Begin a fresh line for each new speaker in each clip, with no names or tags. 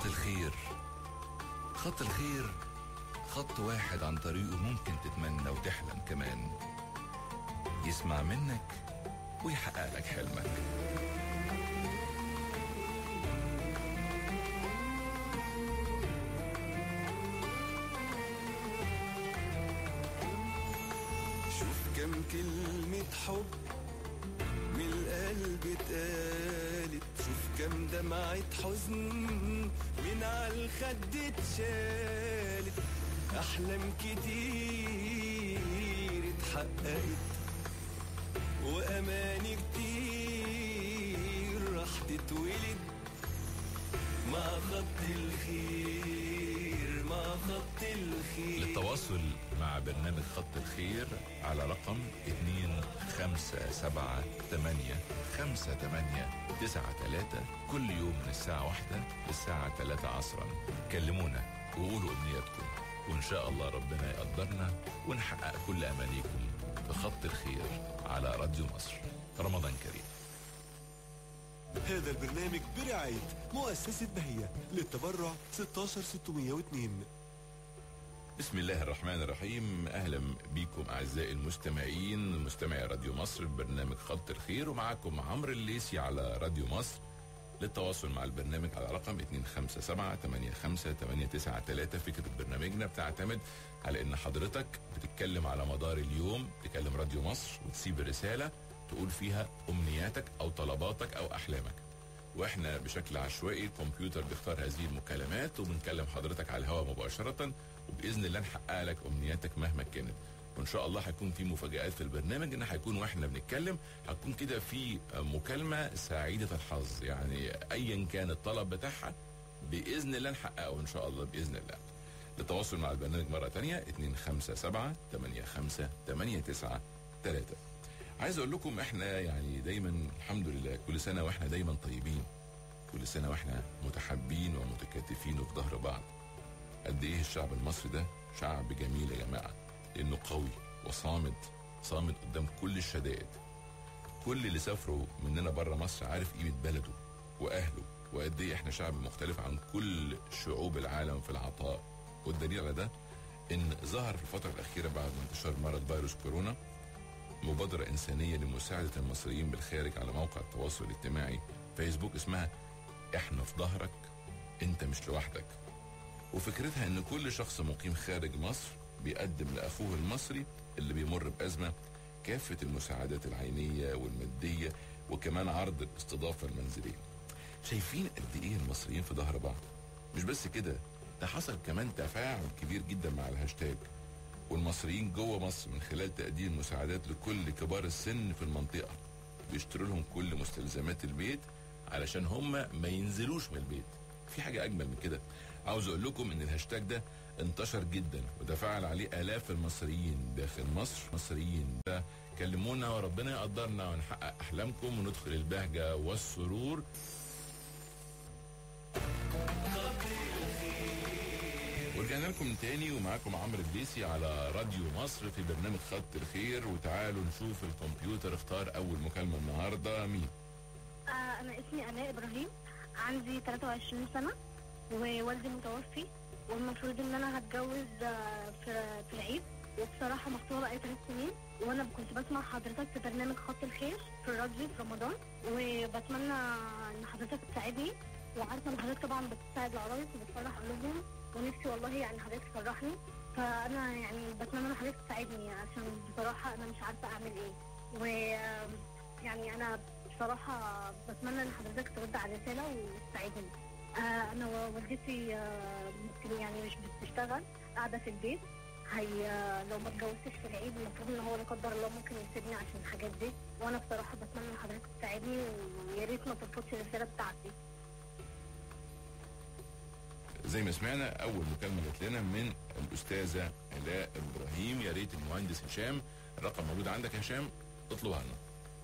خط الخير خط الخير خط واحد عن طريقه ممكن تتمنى وتحلم كمان يسمع منك ويحقق لك حلمك
شوف كم كلمة حب من القلب اتقالت شوف كم دمعة حزن من عالخد اتشالت أحلام كتير اتحققت وأماني كتير راح تتولد مع خط الخير مع خط الخير
للتواصل مع برنامج خط الخير على رقم 257 كل يوم من الساعة واحدة للساعة 3 عصرا كلمونا وقولوا أمنياتكم وإن شاء الله ربنا يقدرنا ونحقق كل أمانيكم في خط الخير على راديو مصر رمضان كريم
هذا البرنامج برعاية مؤسسة بهية للتبرع 16602
بسم الله الرحمن الرحيم اهلا بكم اعزائي المستمعين مستمعي راديو مصر في برنامج خط الخير ومعاكم عمرو الليسي على راديو مصر للتواصل مع البرنامج على رقم 257 فكرة برنامجنا بتعتمد على ان حضرتك بتتكلم على مدار اليوم تكلم راديو مصر وتسيب رسالة تقول فيها امنياتك او طلباتك او احلامك واحنا بشكل عشوائي الكمبيوتر بيختار هذه المكالمات وبنكلم حضرتك على الهواء مباشرة وباذن الله نحقق لك امنياتك مهما كانت وان شاء الله هيكون في مفاجآت في البرنامج ان هيكون واحنا بنتكلم هتكون كده في مكالمة سعيدة الحظ يعني ايا كان الطلب بتاعها باذن الله نحققه ان شاء الله باذن الله للتواصل مع البرنامج مرة تانية 257 85 893 عايز اقول لكم احنا يعني دايما الحمد لله كل سنه واحنا دايما طيبين كل سنه واحنا متحابين ومتكاتفين وفي ظهر بعض قد ايه الشعب المصري ده شعب جميل يا جماعه لانه قوي وصامد صامد قدام كل الشدائد كل اللي سافروا مننا بره مصر عارف قيمه بلده واهله وقد ايه احنا شعب مختلف عن كل شعوب العالم في العطاء والدليل على ده ان ظهر في الفتره الاخيره بعد انتشار مرض فيروس كورونا مبادرة إنسانية لمساعدة المصريين بالخارج على موقع التواصل الاجتماعي فيسبوك اسمها إحنا في ظهرك أنت مش لوحدك وفكرتها إن كل شخص مقيم خارج مصر بيقدم لأخوه المصري اللي بيمر بأزمة كافة المساعدات العينية والمادية وكمان عرض الاستضافة المنزلية شايفين قد إيه المصريين في ظهر بعض مش بس كده ده حصل كمان تفاعل كبير جدا مع الهاشتاج والمصريين جوه مصر من خلال تقديم مساعدات لكل كبار السن في المنطقه بيشتروا لهم كل مستلزمات البيت علشان هم ما ينزلوش من البيت في حاجه اجمل من كده عاوز اقول لكم ان الهاشتاج ده انتشر جدا وتفاعل عليه الاف المصريين داخل مصر مصريين ده كلمونا وربنا يقدرنا ونحقق احلامكم وندخل البهجه والسرور ورجعنا لكم تاني ومعاكم عمرو الليسي على راديو مصر في برنامج خط الخير وتعالوا نشوف الكمبيوتر اختار اول مكالمه النهارده مين
آه انا اسمي الاء ابراهيم عندي 23 سنه ووالدي متوفي والمفروض ان انا هتجوز آه، في في العيد وبصراحه مخطوبه بقالي ثلاث سنين وانا كنت بسمع حضرتك في برنامج خط الخير في الراديو في رمضان وبتمنى ان حضرتك تساعدني وعارفه ان حضرتك طبعا بتساعد العرايس وبتفرح قلوبهم ونفسي والله يعني حضرتك تفرحني فانا يعني بتمنى ان حضرتك تساعدني عشان بصراحه انا مش عارفه اعمل ايه و يعني انا بصراحه بتمنى ان حضرتك ترد على الرساله وتساعدني آه انا والدتي آه ممكن يعني مش بتشتغل قاعده في البيت هي آه، لو ما اتجوزتش في العيد المفروض ان هو لا قدر الله ممكن يسيبني عشان الحاجات دي وانا بصراحه بتمنى ان حضرتك تساعدني ويا ريت ما ترفضش الرساله بتاعتي
زي ما سمعنا اول مكالمه جات لنا من الاستاذه الاء ابراهيم يا ريت المهندس هشام الرقم موجود عندك يا هشام اطلبها لنا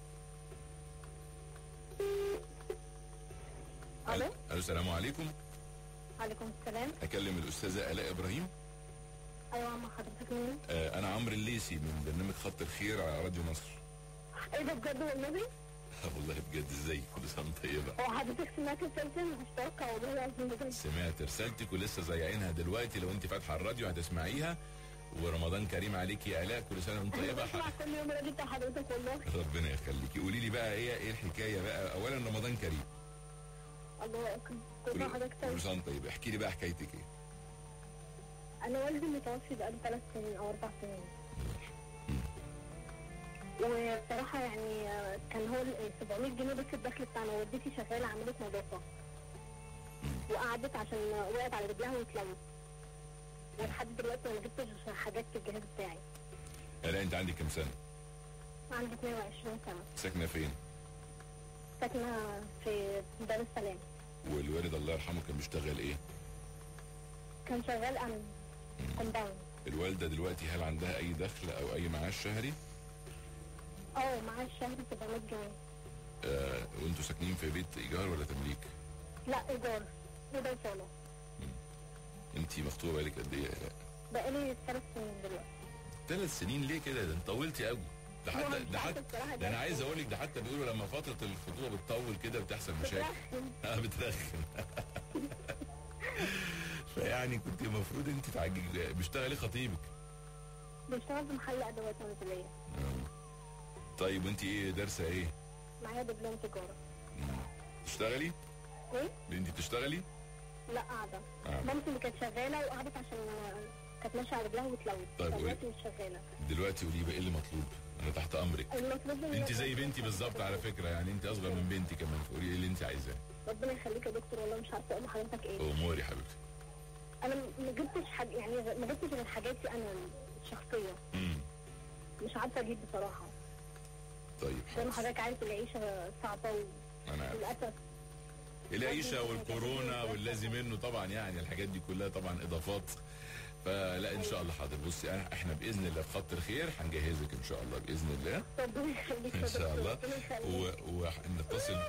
الو
الو السلام عليكم
عليكم السلام
اكلم الاستاذه الاء ابراهيم
ايوه مع حضرتك مين؟
آه انا عمرو الليسي من برنامج خط الخير على راديو مصر
ايه ده بجد والنبي؟
والله بجد ازيك كل سنه وانت طيبه
هو حضرتك سمعت التلفزيون مش متوقع والله العظيم بجد
سمعت رسالتك ولسه زيعينها دلوقتي لو انت فاتحه الراديو هتسمعيها ورمضان كريم عليكي يا الاء كل سنه وانت طيبه
بسمع كل يوم الراجل بتاع حضرتك والله
ربنا يخليكي قولي لي بقى ايه ايه الحكايه بقى اولا رمضان كريم
الله اكبر كل سنه وحضرتك
كل
طيب
سنه وانت طيب احكي لي بقى حكايتك ايه
انا والدي متوفي بقاله ثلاث سنين او اربع سنين وبصراحة يعني آه، كان هو ال 700 جنيه بس الدخل بتاعنا والدتي شغالة عاملة نظافة وقعدت عشان وقعت على رجلها واتلوت ولحد دلوقتي ما جبتش حاجات في الجهاز بتاعي
الاء انت عندك كام سنه
عندي 22 سنة
ساكنه فين
ساكنة في دار السلام
والوالد الله يرحمه كان بيشتغل ايه
كان شغال أمن كومباوند
الوالده دلوقتي هل عندها اي دخل او اي معاش شهري
اه معاه الشهر 700 جنيه
آه وانتوا ساكنين في بيت ايجار ولا تمليك
لا إيجار إيجار صالة
انت مخطوبه بقالك قد ايه يا الاء
بقالي ثلاث سنين دلوقتي
ثلاث سنين ليه كده ده انت طولتي قوي ده
هو
حتى
مش
ده
عارفة
حتى
بصراحة
ده انا
ده
عايز اقول لك ده حتى بيقولوا لما فتره الخطوبه بتطول كده بتحصل مشاكل
بترخم.
اه بترخم فيعني كنت المفروض انت تعجبي بيشتغل ايه خطيبك
بشتغل في محل أدوات منزلية
طيب وانت ايه دارسه ايه
معايا دبلوم تجارة
تشتغلي
ايه؟
انت بتشتغلي
لا قاعدة
قاعدة.
مامتي اللي كانت شغالة وقعدت عشان كانت ماشية على رجلها واتلوت
طيب،
دلوقتي مش شغالة
دلوقتي قولي بقى ايه اللي مطلوب انا تحت امرك
المطلوب مني
انت زي بنتي بالظبط على فكره يعني انت اصغر من بنتي كمان فقولي ايه اللي انت عايزاه
ربنا يخليك يا دكتور والله مش عارفة اقول لحضرتك ايه
اموري حبيبتي
انا ما جبتش حاجة يعني ما جبتش غير حاجاتي انا الشخصية
امم
مش عارفة اجيب بصراحة
طيب
زي ما
حاضر
حضرتك عارف العيشة صعبة
انا عارف
وللأسف
العيشه والكورونا واللازم منه طبعا يعني الحاجات دي كلها طبعا اضافات فلا ان شاء الله حاضر بصي أنا- احنا باذن الله في خط الخير هنجهزك ان شاء الله باذن الله
ربنا يخليك يا
ان شاء
دكتور
الله
ربنا يخليك
و- ونتصل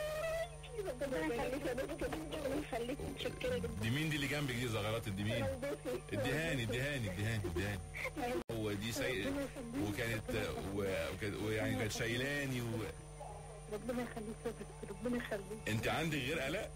ربنا يخليك يا دكتور ربنا يخليك متشكرة جدا
دي مين دي اللي جنبك دي زغرات دي مين
بصي.
اديهاني اديهاني اديهاني اديهاني هو دي سي... وكانت و- وكانت ويعني كانت شايلاني و...
ربنا يخليك يا دكتور ربنا يخليك
انت عندك غير الاء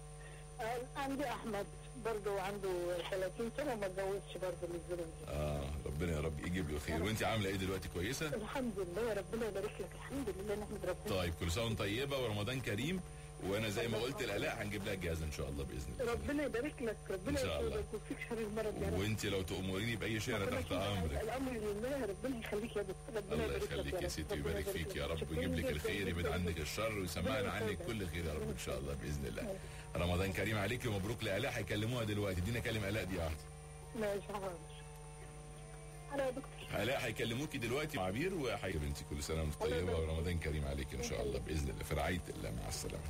عندي احمد برضه عنده 30 سنه وما اتجوزش برضه للظروف دي
اه ربنا يا رب يجيب له الخير وانت عامله ايه دلوقتي كويسه
الحمد لله ربنا يبارك لك الحمد لله نحمد ربنا
طيب كل سنه وانت طيبه ورمضان كريم وانا زي ما قلت لالاء هنجيب لها الجهاز ان شاء الله باذن الله
ربنا يبارك لك ربنا
إن شاء الله.
يسعدك ويفيك شر المرض يا رب
وانت لو تأمريني باي شيء انا
ربنا
تحت
يخليك.
امرك
الامر لله ربنا يخليك يا دكتور ربنا
الله
يبارك لك
يخليك يا
رب.
ستي
ربنا
ويبارك فيك يا رب
شكراً
ويجيب لك
جداً
الخير يبعد
جداً.
عنك الشر ويسمعنا عنك كل خير يا رب ان شاء الله باذن الله رمضان كريم عليك ومبروك لالاء هيكلموها دلوقتي ادينا كلم الاء دي واحده
ماشي حاضر انا يا دكتور
الاء هيكلموكي دلوقتي مع عبير وحي بنتي كل سنه وانت طيبه ورمضان كريم عليك ان شاء الله باذن الله في رعايه الله مع السلامه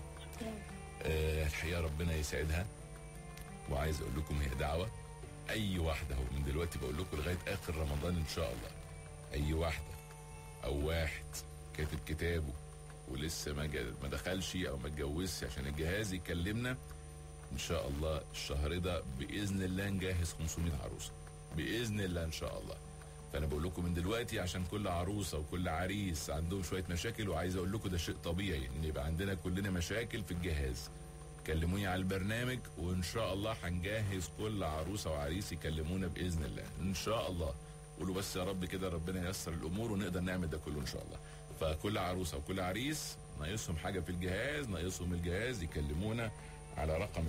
آه الحقيقه ربنا يسعدها وعايز اقول لكم هي دعوه اي واحده اهو من دلوقتي بقول لكم لغايه اخر رمضان ان شاء الله اي واحده او واحد كاتب كتابه ولسه ما جا- ما دخلش او ما اتجوزش عشان الجهاز يكلمنا ان شاء الله الشهر ده باذن الله نجهز 500 عروسه باذن الله ان شاء الله فانا بقول لكم من دلوقتي عشان كل عروسه وكل عريس عندهم شويه مشاكل وعايز اقول لكم ده شيء طبيعي ان يبقى عندنا كلنا مشاكل في الجهاز كلموني على البرنامج وان شاء الله هنجهز كل عروسه وعريس يكلمونا باذن الله ان شاء الله قولوا بس يا رب كده ربنا ييسر الامور ونقدر نعمل ده كله ان شاء الله فكل عروسه وكل عريس ناقصهم حاجه في الجهاز ناقصهم الجهاز يكلمونا على رقم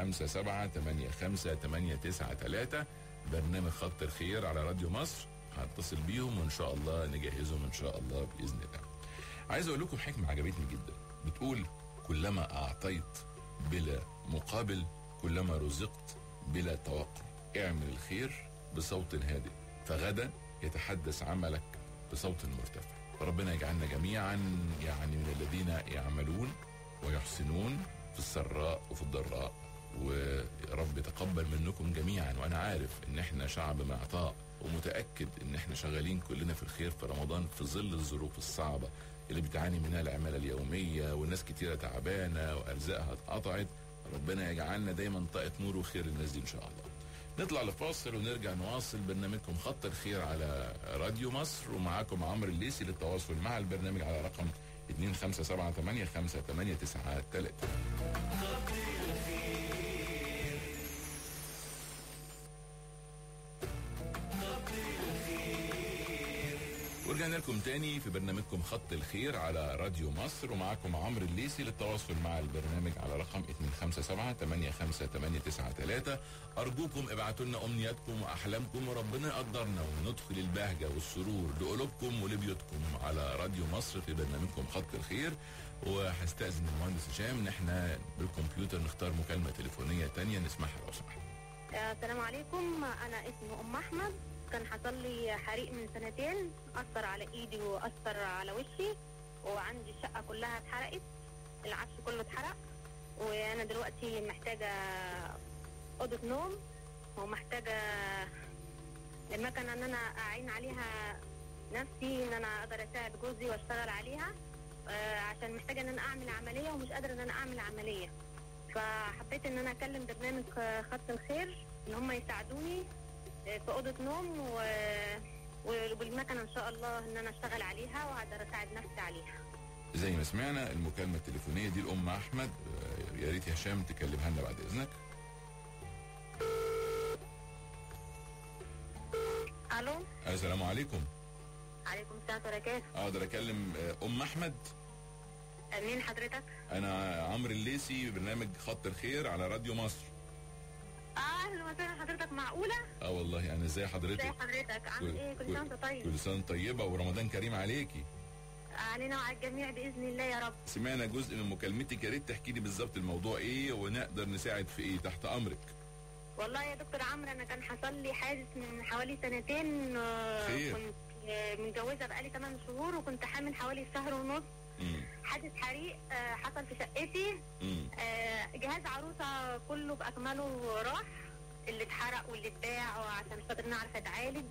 257 85 برنامج خط الخير على راديو مصر هنتصل بيهم وان شاء الله نجهزهم ان شاء الله باذن الله عايز اقول لكم حكمه عجبتني جدا بتقول كلما اعطيت بلا مقابل كلما رزقت بلا توقع اعمل الخير بصوت هادئ فغدا يتحدث عملك بصوت مرتفع فربنا يجعلنا جميعا يعني من الذين يعملون ويحسنون في السراء وفي الضراء ورب يتقبل منكم جميعا وانا عارف ان احنا شعب معطاء ومتاكد ان احنا شغالين كلنا في الخير في رمضان في ظل الظروف الصعبه اللي بتعاني منها العماله اليوميه والناس كتيره تعبانه وارزاقها اتقطعت ربنا يجعلنا دايما طاقه نور وخير الناس دي ان شاء الله نطلع لفاصل ونرجع نواصل برنامجكم خط الخير على راديو مصر ومعاكم عمرو الليسي للتواصل مع البرنامج على رقم 2578 5893 ورجعنا لكم تاني في برنامجكم خط الخير على راديو مصر ومعاكم عمرو الليسي للتواصل مع البرنامج على رقم 257 85893 ارجوكم ابعتوا لنا امنياتكم واحلامكم وربنا يقدرنا وندخل البهجه والسرور لقلوبكم ولبيوتكم على راديو مصر في برنامجكم خط الخير وهستاذن المهندس هشام ان احنا بالكمبيوتر نختار مكالمه تليفونيه تانية نسمعها لو سمحت
آه، السلام عليكم انا اسمي ام احمد كان حصل لي حريق من سنتين اثر على ايدي واثر على وشي وعندي الشقه كلها اتحرقت العفش كله اتحرق وانا دلوقتي محتاجه اوضه نوم ومحتاجه المكنه ان انا اعين عليها نفسي ان انا اقدر اساعد جوزي واشتغل عليها آه، عشان محتاجه ان انا اعمل عمليه ومش قادره ان انا اعمل عمليه فحبيت ان انا اكلم برنامج آه، خط الخير ان هم يساعدوني آه، في اوضه نوم و... وبالمكنه ان شاء الله ان انا اشتغل عليها واقدر اساعد نفسي عليها
زي ما سمعنا المكالمه التليفونيه دي الام احمد آه، يا ريت يا هشام تكلمها لنا بعد اذنك
الو
السلام عليكم
عليكم السلام وبركاته
اقدر اكلم آه، ام احمد
آه، مين حضرتك؟
انا عمرو الليسي برنامج خط الخير على راديو مصر
اه اهلا وسهلا حضرتك معقوله؟
اه والله انا ازاي
ازي
حضرتك
حضرتك عامل ايه؟ كل سنه وانت طيب
كل سنه وأنت طيبه ورمضان كريم عليكي
علينا وعلى الجميع باذن الله يا رب
سمعنا جزء من مكالمتك يا ريت تحكي لي بالظبط الموضوع ايه ونقدر نساعد في ايه تحت امرك
والله يا دكتور عمرو انا كان حصل لي حادث من حوالي سنتين آه،
خير.
كنت آه، متجوزه بقالي 8 شهور وكنت حامل حوالي شهر ونص
امم
حادث حريق آه، حصل في شقتي
امم
آه، جهاز عروسه كله باكمله راح اللي اتحرق واللي اتباع وعشان خاطر نعرف اتعالج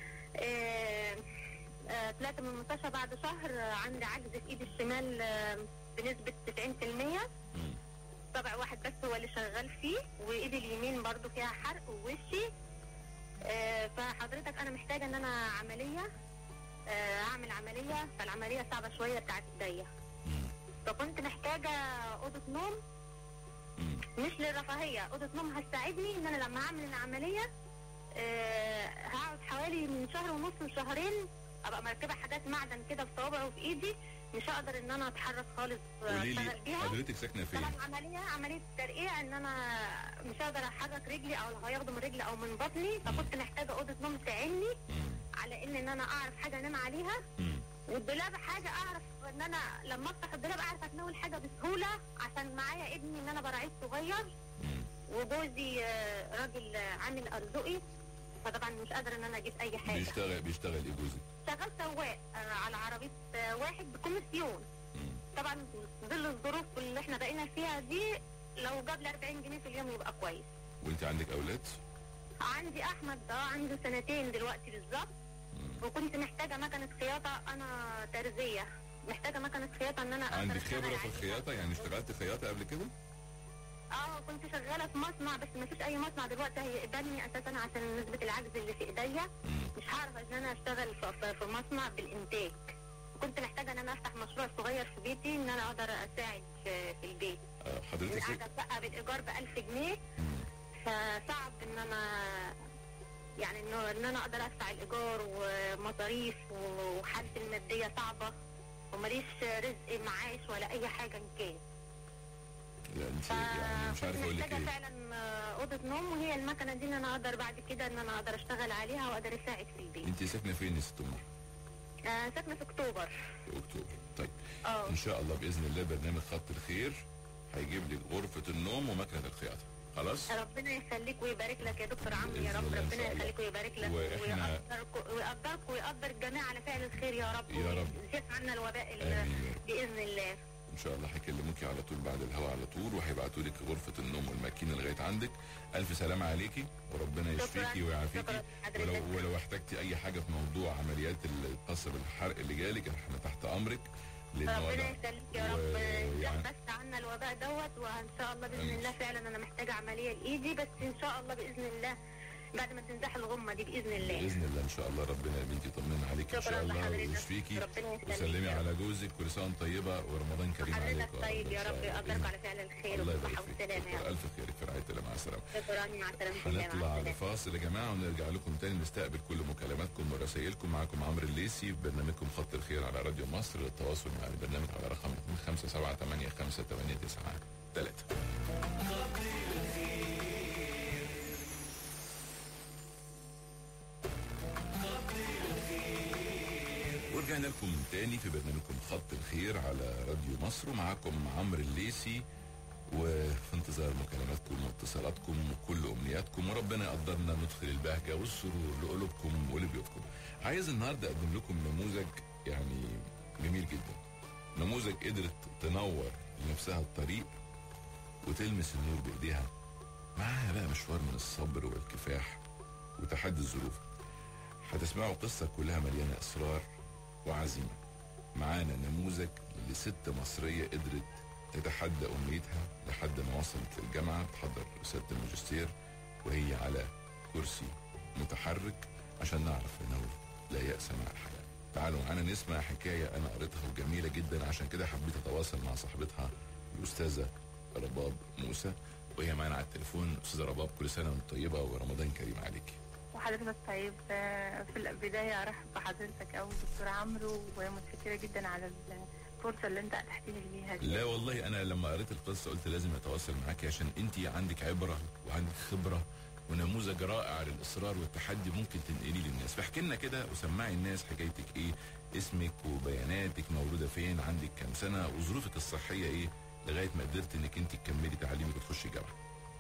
آه، آه، طلعت من المستشفى بعد شهر آه، عندي عجز في ايدي الشمال آه، بنسبه 90%
امم
طبع واحد بس هو اللي شغال فيه وايدي اليمين برضو فيها حرق ووشي آه، فحضرتك انا محتاجه ان انا عمليه آه، اعمل عمليه فالعمليه صعبه شويه بتاعت ايديا فكنت محتاجه اوضه نوم
امم
مش للرفاهيه اوضه نوم هتساعدني ان انا لما اعمل العمليه آه، هقعد حوالي من شهر ونص لشهرين ابقى مركبه حاجات معدن كده في صوابعي وفي ايدي مش هقدر ان انا اتحرك خالص آه،
قولي
اشتغل
لي
بيها
حضرتك ساكنه فين
طبعا عمليه عمليه ترقيع ان انا مش هقدر احرك رجلي او لو هياخدوا من رجلي او من بطني فكنت محتاجه اوضه نوم تعيني
امم
على ان ان انا اعرف حاجه انام عليها
امم
والدولاب حاجه اعرف ان انا لما افتح الدولاب اعرف اتناول حاجه بسهوله عشان معايا ابني ان انا براعيه صغير
امم
وجوزي آه، راجل آه، عامل ارزقي فطبعا مش قادره ان انا اجيب اي حاجه
بيشتغل بيشتغل ايه جوزك
شغال سواق آه، على عربيه آه، واحد بكوميسيون
امم
طبعا في ظل الظروف اللي احنا بقينا فيها دي لو جاب لي 40 جنيه في اليوم يبقى كويس
وانت عندك اولاد
عندي احمد اه عنده سنتين دلوقتي بالظبط
مم.
وكنت محتاجه مكنه خياطه انا ترزيه محتاجه مكنه خياطه ان انا أقدر
عندك
أشتغل
خبره في
عليها.
الخياطه يعني اشتغلت خياطه قبل كده
اه كنت شغاله في مصنع بس ما فيش اي مصنع دلوقتي هيقبلني اساسا عشان نسبه العجز اللي في ايديا
امم
مش هعرف ان انا اشتغل في, في, في مصنع بالانتاج كنت محتاجه ان انا افتح مشروع صغير في بيتي ان انا اقدر اساعد في, في البيت
آه، حضرتك ساك...
العدد بقى بالايجار ب 1000 جنيه
مم.
فصعب ان انا يعني انه ان انا اقدر ادفع الايجار ومصاريف وحالتي الماديه صعبه وماليش رزق معاش ولا اي حاجه إن كان
لا انت يعني مش عارف اقول لك
محتاجه
ايه
فعلا آه، اوضه نوم وهي المكنه دي ان انا اقدر بعد كده ان انا اقدر اشتغل عليها واقدر اساعد في البيت
انت ساكنه فين يا ست ام
آه، ساكنه في اكتوبر
في اكتوبر طيب
اه
ان شاء الله باذن الله برنامج خط الخير هيجيب لك غرفه النوم ومكنه الخياطه خلاص
ربنا يخليك ويبارك لك يا دكتور عمرو يا
بإذن
رب
الله إن
ربنا
شاء الله.
يخليك ويبارك لك
وإحنا-
ويقدرك ويقدرك ويقدر الجميع على فعل الخير يا رب
يا رب.
ويزيح عنا الوباء ال-
امين
باذن الله
ان شاء الله هيكلموكي على طول بعد الهوا على طول وهيبعتوا لك غرفه النوم والماكينه لغايه عندك الف سلامه عليكي وربنا يشفيكي
شكراً.
ويعافيكي
شكراً حضرتك.
ولو ولو احتجتي اي حاجه في موضوع عمليات القصر الحرق اللي جالك احنا تحت امرك لان
ربنا
وضع
يخليك يا رب
ويعني-
يزيح بس عنا الوباء دوت وان شاء الله باذن
آمين.
الله فعلا انا محتاجه عمليه لايدي بس ان شاء الله باذن الله
بعد ما تنزح الغمه دي باذن الله
باذن الله ان شاء الله ربنا يا بنتي يطمنا عليك ان
شكراً
شاء الله
لحضرتك.
ويشفيكي
ربنا يسلمك
وسلمي
يا
على جوزك كل سنه وانت طيبه ورمضان كريم عليك
حضرتك طيب يا رب يقدرك على فعل الخير
الله
والصحه
يبارك فيك
والسلامه يا
شكرا
رب
الف خيرك في رعايه الله مع السلامه
شكرا مع سلامه الله مع
هنطلع
السلامه
لفاصل يا جماعه ونرجع لكم تاني نستقبل كل مكالماتكم ورسائلكم معاكم عمرو الليسي في برنامجكم خط الخير على راديو مصر للتواصل مع البرنامج على رقم 2578 ورجعنا لكم تاني في برنامجكم خط الخير على راديو مصر ومعاكم عمرو الليسي وفي انتظار مكالماتكم واتصالاتكم وكل امنياتكم وربنا يقدرنا ندخل البهجه والسرور لقلوبكم ولبيوتكم. عايز النهارده اقدم لكم نموذج يعني جميل جدا. نموذج قدرت تنور لنفسها الطريق وتلمس النور بايديها. معاها بقى مشوار من الصبر والكفاح وتحدي الظروف. هتسمعوا قصه كلها مليانه اصرار وعزيمه. معانا نموذج لست مصريه قدرت تتحدى امنيتها لحد ما وصلت للجامعه تحضر رساله الماجستير وهي على كرسي متحرك عشان نعرف انه لا يأس مع الحياه. تعالوا معانا نسمع حكايه انا قريتها وجميله جدا عشان كده حبيت اتواصل مع صاحبتها الاستاذه رباب موسى وهي معانا على التليفون استاذه رباب كل سنه وانت طيبه ورمضان كريم عليكي.
وحضرتك طيب آه، في البداية أرحب بحضرتك أوي دكتور عمرو ومتشكرة جدا على الفرصة اللي أنت أتحتني لي بيها دي
لا والله انا لما قريت القصه قلت لازم اتواصل معاكي عشان انت عندك عبره وعندك خبره ونموذج رائع للاصرار والتحدي ممكن تنقليه للناس فاحكي لنا كده وسمعي الناس حكايتك ايه اسمك وبياناتك مولوده فين عندك كام سنه وظروفك الصحيه ايه لغايه ما قدرت انك انت تكملي تعليمك وتخشي جامعه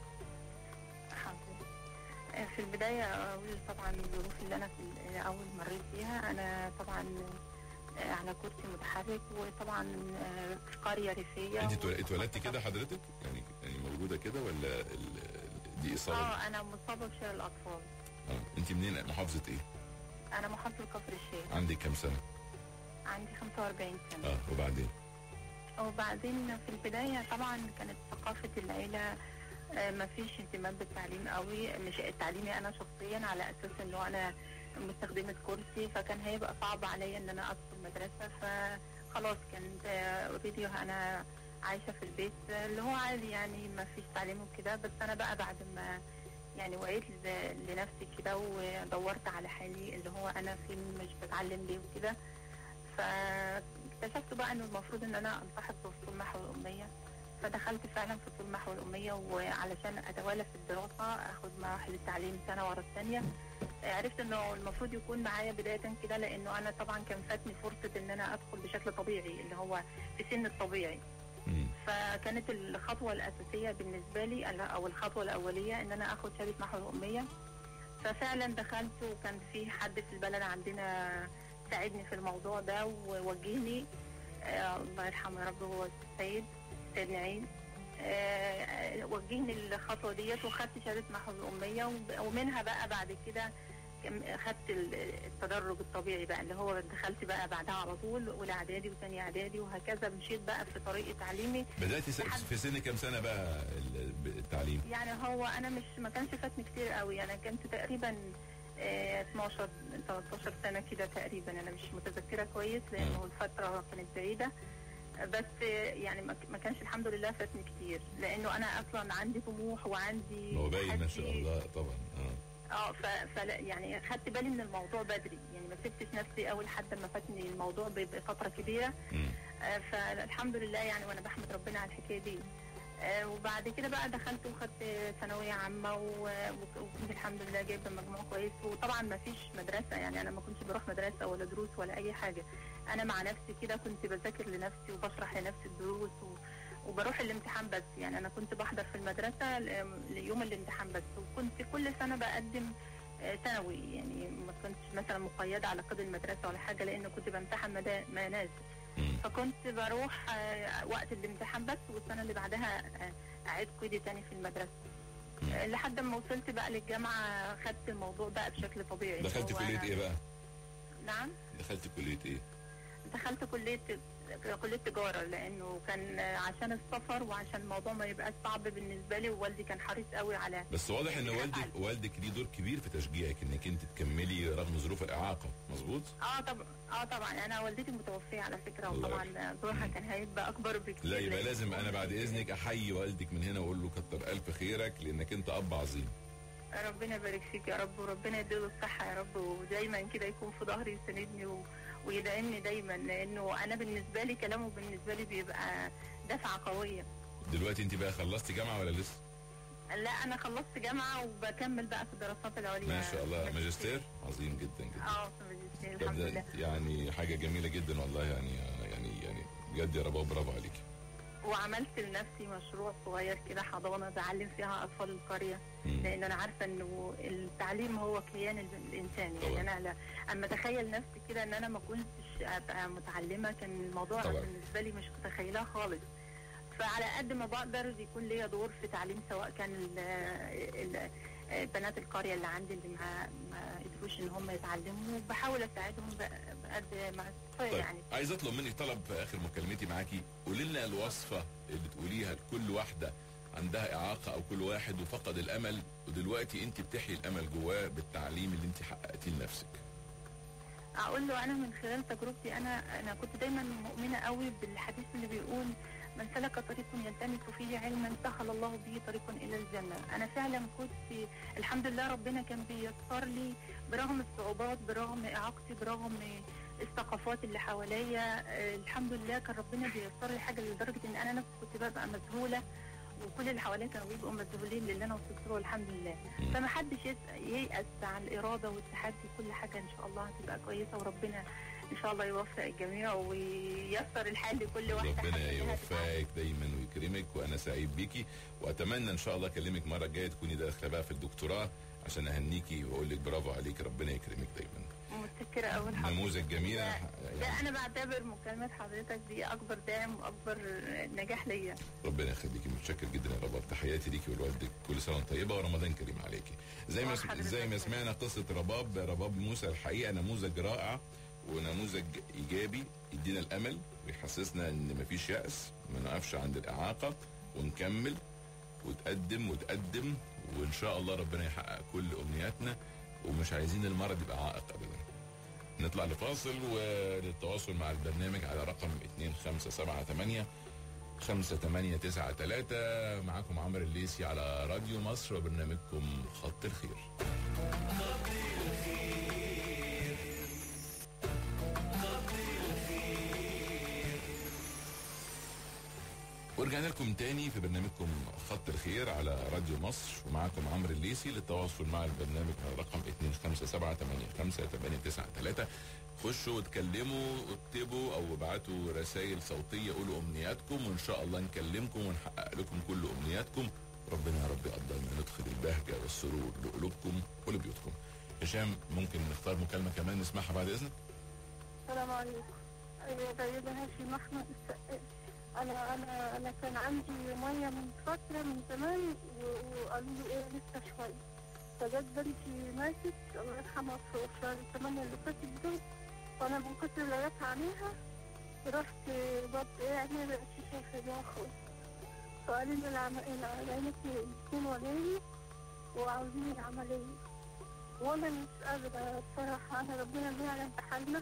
حاضر. آه، في البداية أقول طبعا الظروف اللي أنا في ال- أول مريت بيها أنا طبعا آه، على كرسي متحرك وطبعا آه، في قرية ريفية
انت اتول-
و-
اتولدتي كده حضرتك يعني يعني مولوده كده ولا ال- دي اصابه
اه أنا مصابة بشلل الأطفال
اه انت منين محافظه ايه
أنا محافظة كفر الشيخ
عندك كام سنه
عندي 45 سنة
اه وبعدين
وبعدين في البداية طبعا كانت ثقافة العيلة آه، ما فيش اهتمام بالتعليم قوي مش تعليمي انا شخصيا على اساس انه انا مستخدمة كرسي فكان هيبقى صعب عليا ان انا ادخل مدرسة فخلاص كانت اوريدي انا عايشة في البيت آه، اللي هو عادي يعني ما فيش تعليم وكده بس انا بقى بعد ما يعني وعيت ل- لنفسي كده ودورت على حالي اللي هو انا فين مش بتعلم ليه وكده فاكتشفت بقى انه المفروض ان انا التحق بفصول محو الاميه فدخلت فعلا في فصول محو الاميه وعلشان اتوالى في الدراسه اخد مراحل التعليم سنه ورا الثانيه عرفت انه المفروض يكون معايا بدايه كده لانه انا طبعا كان فاتني فرصه ان انا ادخل بشكل طبيعي اللي هو في سن الطبيعي
مم.
فكانت الخطوه الاساسيه بالنسبه لي او الخطوه الاوليه ان انا اخد شهاده محو الاميه ففعلا دخلت وكان في حد في البلد عندنا ساعدني في الموضوع ده ووجهني آه الله يرحمه يا رب هو السيد سيد نعيم آه، آه، وجهني الخطوه ديت وخدت شهاده محو الاميه وب- ومنها بقى بعد كده كم- خدت ال- التدرج الطبيعي بقى اللي هو دخلت بقى بعدها على طول اولى اعدادي وثانيه اعدادي وهكذا مشيت بقى في طريق تعليمي
بداتي س-
لحد-
في سن كام سنه بقى ال- التعليم
يعني هو انا مش ما كانش فاتني كتير قوي انا كنت تقريبا آه، 12 13 سنه كده تقريبا انا مش متذكره كويس لانه الفتره كانت بعيده آه، بس آه، يعني ما ك- ما كانش الحمد لله فاتني كتير لانه انا اصلا عندي طموح وعندي
هو باين ما شاء
تحدي.
الله طبعا اه
اه ف... فلا يعني خدت بالي من الموضوع بدري يعني ما سبتش نفسي قوي لحد ما فاتني الموضوع ب- بفتره كبيره
مم.
آه، فالحمد لله يعني وانا بحمد ربنا على الحكايه دي آه، وبعد كده بقى دخلت وخدت ثانويه عامه و- وك- وكنت الحمد لله جايبه مجموع كويس وطبعا ما فيش مدرسه يعني انا ما كنتش بروح مدرسه ولا دروس ولا اي حاجه انا مع نفسي كده كنت بذاكر لنفسي وبشرح لنفسي الدروس و... وبروح الامتحان بس يعني انا كنت بحضر في المدرسه ل- ليوم الامتحان بس وكنت كل سنه بقدم آه، ثانوي يعني ما كنتش مثلا مقيده على قيد المدرسه ولا حاجه لان كنت بمتحن مدا- منازل
مم.
فكنت بروح آه، وقت الامتحان بس والسنه اللي بعدها آه، اعيد قيدي تاني في المدرسه
مم.
آه، لحد ما وصلت بقى للجامعه خدت الموضوع بقى بشكل طبيعي
دخلت
هو
كليه
أنا-
ايه بقى؟
نعم
دخلت كليه ايه؟
دخلت كليه كليه تجاره لانه كان عشان السفر وعشان الموضوع ما يبقاش صعب بالنسبه لي ووالدي كان حريص قوي على
بس واضح ان والدك والدك ليه دور كبير في تشجيعك انك انت تكملي رغم ظروف الاعاقه مظبوط
اه طبعا اه طبعا انا والدتي متوفيه على فكره
الله
وطبعا دورها كان هيبقى اكبر بكتير
لا يبقى
لأن-
لازم انا بعد اذنك احيي والدك من هنا واقول له كتر الف خيرك لانك انت اب عظيم
ربنا يبارك فيك يا رب وربنا يديله الصحة يا رب ودايما كده يكون في ظهري يساندني و... ويدعمني دايما لأنه أنا بالنسبة لي كلامه بالنسبة لي بيبقى دفعة قوية
دلوقتي انت بقى خلصتي جامعه ولا لسه
لا أنا خلصت جامعة وبكمل بقى في الدراسات العليا
ما شاء الله ماجستير عظيم جدا جدا
اه في ماجستير
طب
الحمد
ده
لله
يعني حاجه جميله جدا والله يعني يعني يعني بجد يا رباب برافو عليكي
وعملت لنفسي مشروع صغير كده حضانة بعلم فيها أطفال القرية
مم.
لأن أنا عارفة إنه التعليم هو كيان ال- الإنسان
طبعا.
يعني أنا لا أما أتخيل نفسي كده إن أنا ما كنتش أبقى متعلمة كان الموضوع
طبعا.
بالنسبة لي مش متخيلاه خالص فعلى قد ما بقدر يكون ليا دور في تعليم سواء كان ال ال بنات القرية اللي عندي اللي ما ما قدروش إن هم يتعلموا بحاول أساعدهم ب- بقد ما أستطيع
طيب
يعني
عايز اطلب منك طلب في اخر مكالمتي معاكي قولي لنا الوصفه اللي تقوليها لكل واحده عندها اعاقه او كل واحد وفقد الامل ودلوقتي انت بتحيي الامل جواه بالتعليم اللي انت حققتيه لنفسك
اقول له انا من خلال تجربتي انا انا كنت دايما مؤمنه قوي بالحديث اللي بيقول من سلك طريق يلتمس فيه علما سهل الله به طريق الى الجنه انا فعلا كنت الحمد لله ربنا كان بيسر لي برغم الصعوبات برغم اعاقتي برغم الثقافات اللي حواليا آه، الحمد لله كان ربنا بيسر لي حاجه لدرجه ان انا نفسي كنت ببقى مذهوله وكل اللي حواليا كانوا بيبقوا مذهولين للي انا وصلت له الحمد لله
مم.
فما حدش يس- ييأس عن الإرادة والتحدي كل حاجة إن شاء الله هتبقى كويسة وربنا إن شاء الله يوفق الجميع وييسر الحال لكل واحدة
ربنا
حتى إنها تتعلم.
يوفقك دايما ويكرمك وانا سعيد بيكي واتمنى ان شاء الله اكلمك مره الجايه تكوني داخله بقى في الدكتوراه عشان اهنيكي واقول لك برافو عليك ربنا يكرمك دايما
متشكرة أوي لحضرتك.
نموذج جميله
ده, ده
يعني
أنا بعتبر مكالمة حضرتك دي أكبر داعم وأكبر نجاح ليا
ربنا يخليكي متشكر جدا يا رباب تحياتي ليكي ولوالدك كل سنه وانت طيبه ورمضان كريم عليكي زي ما
وحضرتك
زي ما
كمان.
سمعنا قصه رباب رباب موسى الحقيقه نموذج رائع ونموذج ايجابي يدينا الامل ويحسسنا ان مفيش يأس ما نقفش عند الاعاقه ونكمل وتقدم وتقدم وان شاء الله ربنا يحقق كل امنياتنا ومش عايزين المرض يبقى عائق ابدا نطلع لفاصل وللتواصل مع البرنامج على رقم 2578 خمسة تمانية تسعة تلاتة معاكم عمرو الليسي على راديو مصر وبرنامجكم خط الخير ورجعنا لكم تاني في برنامجكم خط الخير على راديو مصر ومعاكم عمرو الليسي للتواصل مع البرنامج على رقم 2578 خشوا واتكلموا واكتبوا او ابعتوا رسائل صوتيه قولوا امنياتكم وان شاء الله نكلمكم ونحقق لكم كل امنياتكم ربنا يا رب يقدرنا ندخل البهجه والسرور لقلوبكم ولبيوتكم هشام ممكن نختار مكالمه كمان نسمعها بعد اذنك
السلام عليكم أيوة سيدة هاشم أحمد السقاف أنا أنا أنا كان عندي مية من فترة من زمان و- وقالوا لي إيه لسه شوية فجت بنتي ماتت الله يرحمها في شهر ثمانية اللي فاتت دول وأنا من كتر العياط عليها رحت برضه إيه عيني مبقتش شايفة بيها خالص فقالوا لي العم- العينك الاثنين ولاني وعاوزين العملية وأنا مش قادرة بصراحة أنا ربنا بيعلم بحالنا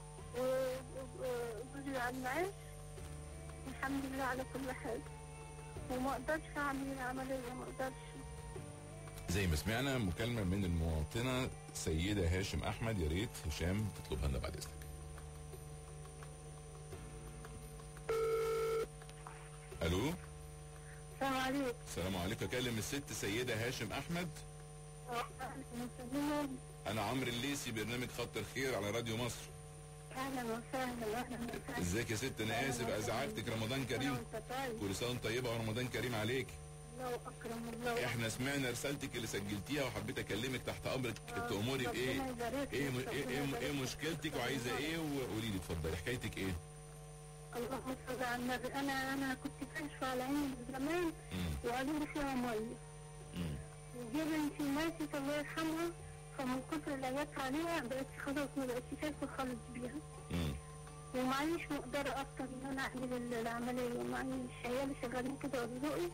وجوزي على المعاش الحمد لله على كل حال وما اقدرش اعمل العملية ما اقدرش
زي ما سمعنا مكالمه من المواطنه سيده هاشم احمد يا ريت هشام تطلبها لنا بعد اذنك الو
السلام عليكم
السلام عليكم اكلم الست سيده هاشم احمد
اهلا وسهلا
انا عمرو الليسي برنامج خط الخير على راديو مصر
اهلا وسهلا اهلا وسهلا
ازيك يا ست انا اسف ازعجتك رمضان كريم
وانت طيب
كل سنه وانت طيبه ورمضان كريم عليك
الله اكرم الله
احنا سمعنا رسالتك اللي سجلتيها وحبيت اكلمك تحت امرك تامري بايه
ربنا يبارك
ايه
لك،
م- ايه
ربنا
ايه,
يبارك
إيه
لك.
مشكلتك وعايزه ايه وقولي لي اتفضلي حكايتك ايه
اللهم صل على النبي انا انا كنت كاشفه على عيني من زمان
مم.
وقالوا لي فيها ميه
مم.
وجي بنتي ماتت الله يرحمها فمن كتر العياط عليها بقت خلاص ما بقتش شايفه خالص بيها
مم.
ومعيش مقدرة أصلا إن أنا أعمل ال- العملية معيش عيالي شغالين كده ورزقي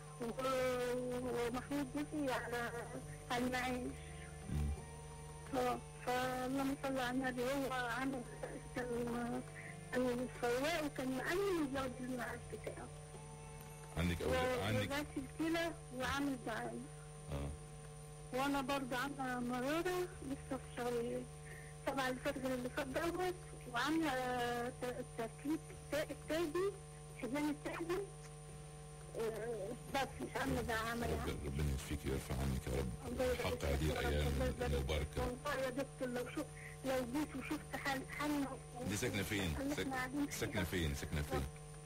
ومحمود جوزي على على المعيش
مم.
اه فاللهم صل على النبي هو عامل كان كان سواق وكان مأمن وزود المعاش بتاعه
عندك اولاد عندك
وغاسل كلى وعامل دعاية
اه
وانا برضه عامله مراره لسه في شهر سبعة الفجر اللي فات دوت وعامله ت- التركيب التا- التاجي حزام التاجي آه، بس مش عامله ده عمل يعني
رب- ربنا يشفيك ويرفع عنك يا رب
الله يبارك
حق
فيك
هذه
يا رب،
الايام
الله يبارك
المباركه
والله يا دكتور لو شوف لو جيت وشفت حال حالنا
دي ساكنه فين؟
اللي
ساك-
احنا قاعدين فيها.
ساكنه فين؟ ساكنه فين؟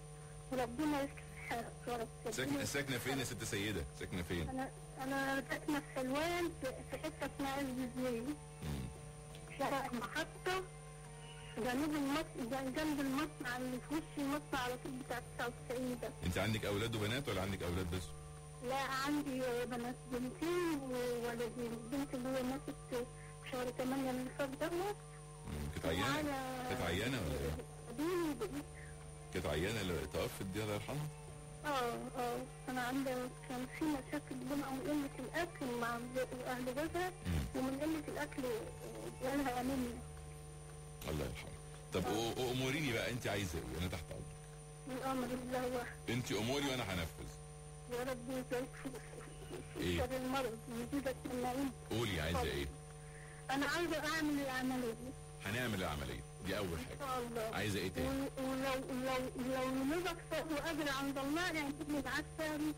وربنا يصلح حالك يا رب
ساكنه ساكنه فين يا ست سيده؟ ساكنه فين؟
انا انا ساكنه في حلوان في في حته اسمها الجزيره
مم.
شارع المحطة جنوب المصنع جنب المصنع اللي في وش المصنع على طول بتاع 99 ده
انت عندك اولاد وبنات ولا عندك اولاد بس؟
لا عندي بنات بنتين وولدين البنت اللي هي ماتت في شهر 8 اللي فات دوت
مم. كانت عيانه؟ كانت عيانه ولا ايه؟
دي بقيت
كانت عيانه اللي توفت دي الله يرحمها؟
اه اه انا عندي كان في مشاكل بينها من قلة الاكل مع اهل جوزها
مم.
ومن قلة الاكل جالها انيميا
الله يرحمها طب أ- أ- اموريني بقى انت عايزه ايه؟ انا تحت امرك
من امر الله واحد
انت اموري وانا هنفذ
يا رب يبارك في في
إيه؟
شر المرض ويزيدك من النعيم
قولي عايزه ايه؟
انا عايزه اعمل العمليه دي
هنعمل العمليه دي اول
ان
حاجه
شاء الله
عايزه ايه تاني؟
و- ولو لو لو نمرك فوق واجر عند الله يعني تبني معاك ثاني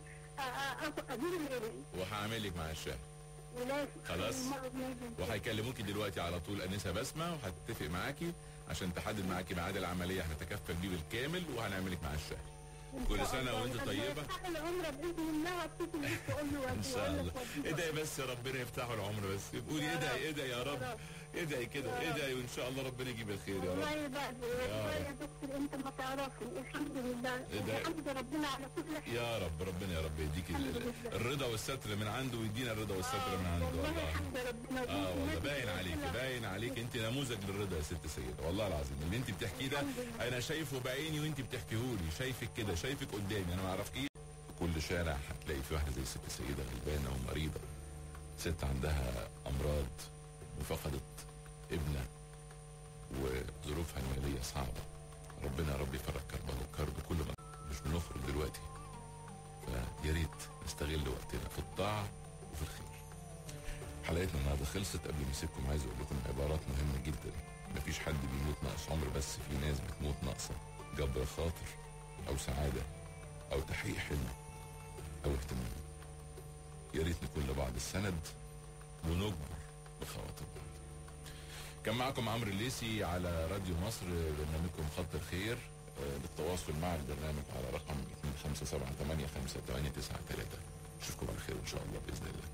ادير الايه
وهعمل لك مع الشهر
ولازم
خلاص.
المرض ما يجي.
وهيكلموكي دلوقتي على طول انسه بسمه وهتتفق معاكي عشان تحدد معاكي ميعاد العمليه هنتكفل بيه بالكامل وهنعملك مع الشهر
إن
كل
شاء
سنة
الله.
وأنت
لما
طيبة.
يفتح العمره باذن الله هتصل بيك تقول له
ان شاء الله ادعي بس يا ربنا يفتحوا العمر بس قولي
يا
ادعي
رب.
ادعي يا رب
يا رب.
ادعي كده
يا رب.
ادعي وان شاء الله ربنا يجيب الخير يا رب
والله بعد والله يا دكتور انت ما تعرفني الحمد لله
ده-
الحمد ربنا على كل حال
يا رب ربنا يا رب يديك ال-
الحمد
ال-
لله.
الرضا والستر من عنده ويدينا الرضا والستر من عنده
والله
والله
الحمد ربنا
اه والله
والناس
باين عليك
كلها-
باين عليك انت نموذج للرضا يا ست سيدة والله العظيم اللي انت بتحكيه ده
الحمد لله.
انا شايفه بعيني وانت بتحكيهولي شايفك كده شايفك قدامي انا ما اعرفكيش في كل شارع هتلاقي في واحده زي ست سيدة غلبانه ومريضه ست عندها امراض وفقدت ابنه وظروفها الماليه صعبه ربنا يا رب يفرج كربها وكرب كل ما مش بنخرج دلوقتي فيا ريت نستغل وقتنا في الطاعه وفي الخير حلقتنا النهارده خلصت قبل ما اسيبكم عايز اقول لكم عبارات مهمه جدا مفيش حد بيموت ناقص عمر بس في ناس بتموت ناقصه جبر خاطر او سعاده او تحقيق حلم او اهتمام يا ريت نكون لبعض السند ونجبر بخواطر بعض كان معكم عمرو الليسي على راديو مصر برنامجكم خط الخير آه، للتواصل مع البرنامج على رقم 2578 اشوفكم على خير ان شاء الله باذن الله